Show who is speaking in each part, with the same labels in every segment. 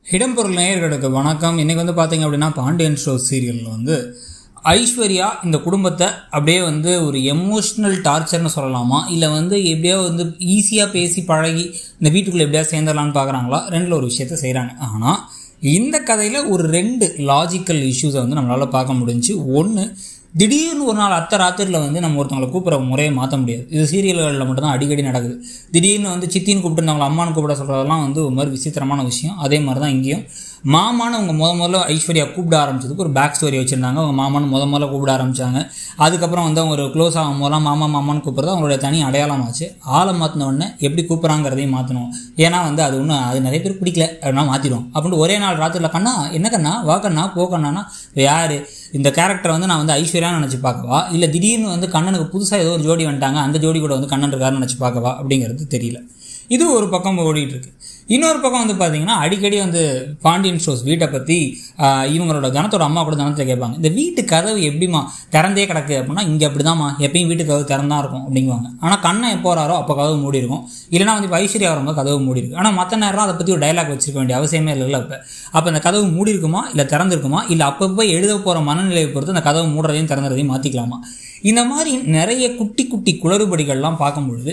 Speaker 1: இடம்பொருள் நேயர்களுக்கு வணக்கம் இன்றைக்கி வந்து பார்த்தீங்க அப்படின்னா பாண்டியன் ஷோ சீரியலில் வந்து ஐஸ்வர்யா இந்த குடும்பத்தை அப்படியே வந்து ஒரு எமோஷ்னல் டார்ச்சர்னு சொல்லலாமா இல்லை வந்து எப்படியோ வந்து ஈஸியாக பேசி பழகி இந்த வீட்டுக்குள்ளே எப்படியா சேர்ந்துடலான்னு பார்க்குறாங்களா ரெண்டில் ஒரு விஷயத்த செய்கிறாங்க ஆனால் இந்த கதையில் ஒரு ரெண்டு லாஜிக்கல் இஷ்யூஸை வந்து நம்மளால் பார்க்க முடிஞ்சு ஒன்று திடீர்னு ஒரு நாள் அத்தை ராத்திரியில் வந்து நம்ம ஒருத்தவங்களை கூப்பிட்ற முறையை மாற்ற முடியாது இது சீரியல்களில் மட்டும்தான் அடிக்கடி நடக்குது திடீர்னு வந்து சித்தின்னு கூப்பிட்டு அவங்களை அம்மானு கூப்பிட சொல்கிறதெல்லாம் வந்து ஒரு மாதிரி விசித்திரமான விஷயம் அதே மாதிரி தான் இங்கேயும் மாமான்னு அவங்க முத முதல்ல ஐஸ்வர்யா கூப்பிட ஆரம்பிச்சதுக்கு ஒரு பேக் ஸ்டோரி வச்சுருந்தாங்க அவங்க மாமான்னு முத முதல்ல கூப்பிட ஆரம்பித்தாங்க அதுக்கப்புறம் வந்து அவங்க ஒரு க்ளோஸ் ஆகும் போதெல்லாம் மாமா மாமான்னு கூப்பிட்றது அவங்களோட தனி அடையாளமாச்சு ஆளை மாற்றின உடனே எப்படி கூப்பிட்றாங்கிறதையும் மாற்றணும் ஏன்னா வந்து அது ஒன்றும் அது நிறைய பேர் பிடிக்கல அப்படின்னா மாற்றிடும் அப்படின்னு ஒரே நாள் ராத்திரியில் கண்ணா என்ன கண்ணா வா கண்ணா போ கண்ணானா யார் இந்த கேரக்டர் வந்து நான் வந்து ஐஸ்வர்யான்னு நினச்சி பார்க்கவா இல்லை திடீர்னு வந்து கண்ணனுக்கு புதுசாக ஏதோ ஒரு ஜோடி வந்துட்டாங்க அந்த ஜோடி கூட வந்து கண்ணன் இருக்காருன்னு நினச்சி பார்க்கவா அப்படிங்கிறது தெரியல இது ஒரு பக்கம் ஓடிட்டு இருக்கு இன்னொரு பக்கம் வந்து பார்த்தீங்கன்னா அடிக்கடி வந்து பாண்டியன் ஷோஸ் வீட்டை பற்றி இவங்களோட கணத்தோட அம்மா கூட கணத்தை கேட்பாங்க இந்த வீட்டு கதவு எப்படிமா திறந்தே கிடக்கு அப்படின்னா இங்கே அப்படி தான்மா எப்பயும் வீட்டு கதவு திறந்தா இருக்கும் அப்படிங்குவாங்க ஆனால் கண்ணன் எப்போ வராரோ அப்போ கதவு மூடி இருக்கும் இல்லைனா வந்து இப்போ ஐஸ்வர்யா வரவங்க கதவு மூடி இருக்கு ஆனால் மற்ற நேரம் அதை பற்றி ஒரு டைலாக் வச்சிருக்க வேண்டிய அவசியமே இல்லைல்ல இப்போ அப்போ அந்த கதவு மூடி இருக்குமா இல்லை திறந்திருக்குமா இல்லை அப்பப்போ எழுத போகிற மனநிலையை பொறுத்து அந்த கதவு மூடுறதையும் திறந்துறதையும் மாற்றிக்கலாமா இந்த மாதிரி நிறைய குட்டி குட்டி குளறுபடிகள்லாம் பார்க்கும் பொழுது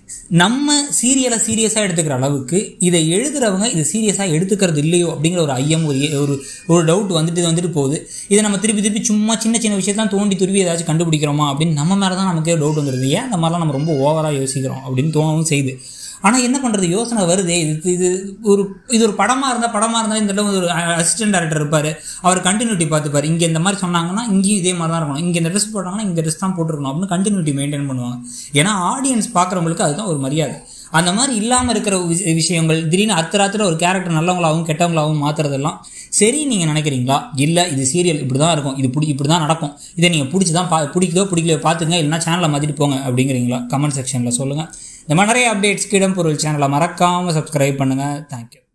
Speaker 1: நம்ம சீரியலை சீரியஸாக எடுத்துக்கிற அளவுக்கு இதை எழுதுறவங்க இது சீரியஸாக எடுத்துக்கிறது இல்லையோ அப்படிங்கிற ஒரு ஐயம் ஒரு ஒரு ஒரு டவுட் வந்துட்டு வந்துட்டு போகுது இதை நம்ம திருப்பி திருப்பி சும்மா சின்ன சின்ன விஷயத்தான் தோண்டி துருவி ஏதாச்சும் கண்டுபிடிக்கிறோமா அப்படின்னு நம்ம மேலே தான் நமக்கே டவுட் வந்துடுது ஏன் அந்த மாதிரிலாம் நம்ம ரொம்ப ஓவராக யோசிக்கிறோம் அப்படின்னு தோணவும் செய்யுது ஆனால் என்ன பண்ணுறது யோசனை வருதே இது இது ஒரு இது ஒரு படமாக இருந்தால் படமாக இருந்தால் இந்த இடத்துல ஒரு அசிஸ்டன்ட் டேரக்டர் இருப்பார் அவர் கண்டினியூட்டி பார்த்துப்பார் இங்கே இந்த மாதிரி சொன்னாங்கன்னா இங்கேயும் இதே மாதிரி தான் இருக்கணும் இங்கே இந்த ட்ரெஸ் போட்டாங்கன்னா இந்த ட்ரெஸ் தான் போட்டுருக்கணும் அப்படின்னு கண்டினியூட்டி மெயின்டைன் பண்ணுவாங்க ஏன்னா ஆடியன்ஸ் பார்க்குறவங்களுக்கு அதுதான் ஒரு மரியாதை அந்த மாதிரி இல்லாமல் இருக்கிற விஷயங்கள் திடீர்னு அர்த்த ராத்திர ஒரு கேரக்டர் நல்லவங்களாகவும் கெட்டவங்களாகவும் மாற்றுறதெல்லாம் சரி நீங்கள் நினைக்கிறீங்களா இல்லை இது சீரியல் இப்படி தான் இருக்கும் இது பிடி இப்படி தான் நடக்கும் இதை நீங்கள் பிடிச்சி தான் பா பிடிக்குதோ பிடிக்கலையோ பார்த்துங்க இல்லைனா சேனலை மாற்றிட்டு போங்க அப்படிங்கிறீங்களா கமெண்ட் செக்ஷனில் சொல்லுங்கள் இந்த மாதிரி நிறைய அப்டேட்ஸ்க்கு இடம் பொருள் சேனலை மறக்காமல் சப்ஸ்கிரைப் பண்ணுங்கள் தேங்க்யூ